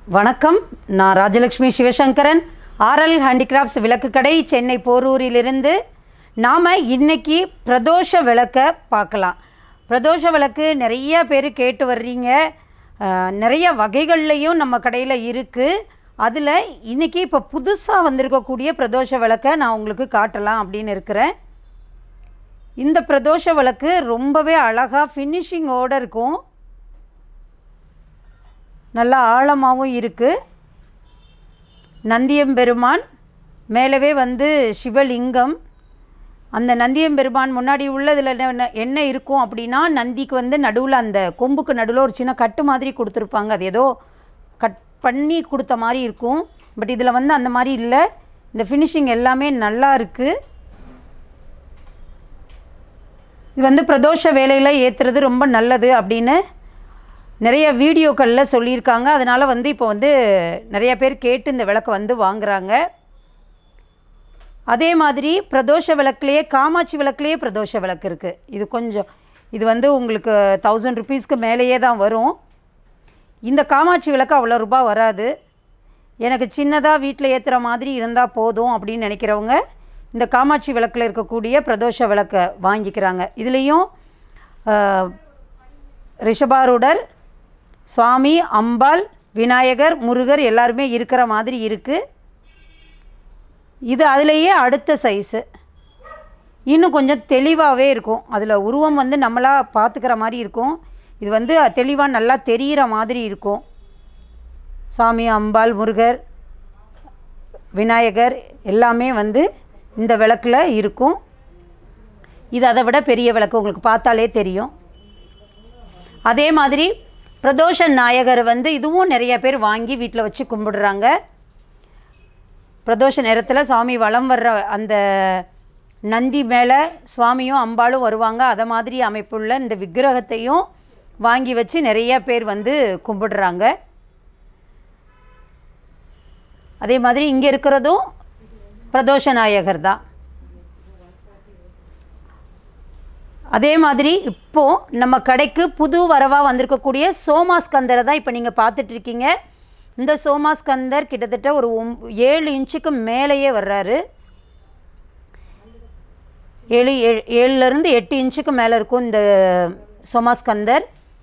வணக்கம் நான் Rajalakshmi Sivasankaran RL handicrafts விளக்கு கடை சென்னை போரூரிலிருந்து நாம் இன்னைக்கு பிரதோஷ விளக்கை பார்க்கலாம் பிரதோஷ விளக்கு நிறைய பேர் கேட்டு வர்றீங்க அஹ், நிறைய வகைகள்லையும் நம்ம கடையில் இருக்குது அதில் இன்றைக்கி இப்போ புதுசாக வந்திருக்கக்கூடிய பிரதோஷ விளக்கை நான் உங்களுக்கு காட்டலாம் அப்படின்னு இருக்கிறேன் இந்த பிரதோஷ விளக்கு ரொம்பவே அழகாக ஃபினிஷிங்கோடு இருக்கும் நல்லா ஆழமாகவும் இருக்குது நந்தியம்பெருமான் மேலவே வந்து சிவலிங்கம் அந்த நந்தியம்பெருமான் முன்னாடி உள்ளதில் என்ன என்ன இருக்கும் அப்படின்னா நந்திக்கு வந்து நடுவில் அந்த கொம்புக்கு நடுவில் ஒரு சின்ன கட்டு மாதிரி கொடுத்துருப்பாங்க அது ஏதோ கட் பண்ணி கொடுத்த மாதிரி இருக்கும் பட் இதில் வந்து அந்த மாதிரி இல்லை இந்த ஃபினிஷிங் எல்லாமே நல்லா இருக்குது இது வந்து பிரதோஷ வேலையில் ஏற்றுறது ரொம்ப நல்லது அப்படின்னு நிறைய வீடியோக்களில் சொல்லியிருக்காங்க அதனால் வந்து இப்போ வந்து நிறைய பேர் கேட்டு இந்த விளக்கை வந்து வாங்குறாங்க அதே மாதிரி பிரதோஷ விளக்குலேயே காமாட்சி விளக்குலேயே பிரதோஷ விளக்கு இருக்குது இது கொஞ்சம் இது வந்து உங்களுக்கு தௌசண்ட் ருபீஸ்க்கு மேலேயே தான் வரும் இந்த காமாட்சி விளக்கு அவ்வளோ ரூபாய் வராது எனக்கு சின்னதாக வீட்டில் ஏற்றுற மாதிரி இருந்தால் போதும் அப்படின்னு நினைக்கிறவங்க இந்த காமாட்சி விளக்கில் இருக்கக்கூடிய பிரதோஷ விளக்கை வாங்கிக்கிறாங்க இதுலேயும் ஆஹ், ரிஷபாரூடர் சுவாமி அம்பாள் விநாயகர் முருகர் எல்லாருமே இருக்கிற மாதிரி இருக்குது இது அதுலேயே அடுத்த சைஸு இன்னும் கொஞ்சம் தெளிவாகவே இருக்கும் அதில் உருவம் வந்து நம்மளாக பார்த்துக்கிற மாதிரி இருக்கும் இது வந்து தெளிவாக நல்லா தெரிகிற மாதிரி இருக்கும் சாமி அம்பாள் முருகர் விநாயகர் எல்லாமே வந்து இந்த விளக்கில் இருக்கும் இது அதை விட பெரிய விளக்கு உங்களுக்கு பார்த்தாலே தெரியும் அதே மாதிரி பிரதோஷ நாயகர் வந்து இதுவும் நிறைய பேர் வாங்கி வீட்டில் வச்சு கும்பிடுறாங்க பிரதோஷ நேரத்தில் சாமி வலம் வர்ற அந்த நந்தி மேலே சுவாமியும் அம்பாளும் வருவாங்க அதை மாதிரி அமைப்புள்ள இந்த விக்கிரகத்தையும் வாங்கி வச்சு நிறைய பேர் வந்து கும்பிடுறாங்க அதே மாதிரி இங்கே இருக்கிறதும் பிரதோஷ நாயகர் தான் அதே மாதிரி இப்போ நம்ம கடைக்கு புது வரவாக வந்திருக்கக்கூடிய சோமாஸ்கந்தரை தான் இப்போ நீங்கள் பார்த்துட்ருக்கீங்க இந்த சோமாஸ்கந்தர் கிட்டத்தட்ட ஒரு ஒம் ஏழு இன்ச்சுக்கு மேலேயே வர்றாரு ஏழு ஏழு ஏழுலேருந்து எட்டு இன்ச்சுக்கு மேலே இருக்கும் இந்த சோமாஸ்கந்தர்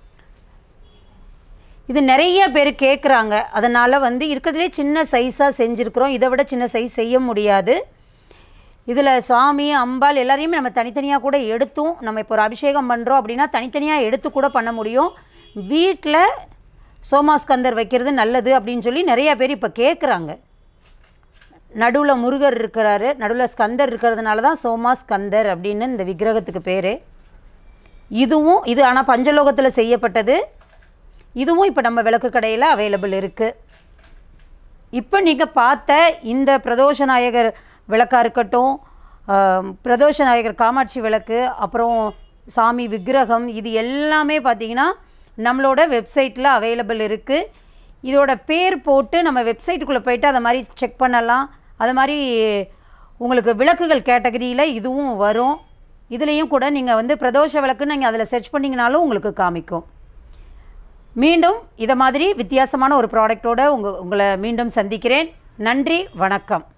இது நிறைய பேர் கேட்குறாங்க அதனால் வந்து இருக்கிறதுலே சின்ன சைஸாக செஞ்சுருக்குறோம் இதை விட சின்ன சைஸ் செய்ய முடியாது இதில் சாமி அம்பாள் எல்லாரையுமே நம்ம தனித்தனியாக கூட எடுத்தும் நம்ம இப்போ ஒரு அபிஷேகம் பண்ணுறோம் அப்படின்னா தனித்தனியாக எடுத்து கூட பண்ண முடியும் வீட்டில் சோமாஸ்கந்தர் வைக்கிறது நல்லது அப்படின்னு சொல்லி நிறைய பேர் இப்போ கேட்குறாங்க நடுவில் முருகர் இருக்கிறாரு நடுவில் ஸ்கந்தர் இருக்கிறதுனால தான் சோமாஸ்கந்தர் அப்படின்னு இந்த விக்கிரகத்துக்கு பேர் இதுவும் இது ஆனால் பஞ்சலோகத்தில் செய்யப்பட்டது இதுவும் இப்போ நம்ம விளக்கு கடையில் அவைலபிள் இருக்குது இப்போ நீங்கள் பார்த்த இந்த பிரதோஷ நாயகர் விளக்காக இருக்கட்டும் ஆம், பிரதோஷ நாயகர் காமாட்சி விளக்கு அப்புறம் சாமி விக்கிரகம் இது எல்லாமே பார்த்தீங்கன்னா நம்மளோட வெப்சைட்டில் அவைலபிள் இருக்குது இதோட பேர் போட்டு நம்ம வெப்சைட்டுக்குள்ளே போயிட்டு அதை மாதிரி செக் பண்ணலாம் அது மாதிரி உங்களுக்கு விளக்குகள் கேட்டகரியில் இதுவும் வரும் இதுலேயும் கூட நீங்கள் வந்து பிரதோஷ விளக்குன்னு நீங்கள் அதில் சர்ச் பண்ணிங்கனாலும் உங்களுக்கு காமிக்கும் மீண்டும் இதை மாதிரி வித்தியாசமான ஒரு ப்ராடக்டோட உங்க உங்களை மீண்டும் சந்திக்கிறேன் நன்றி வணக்கம்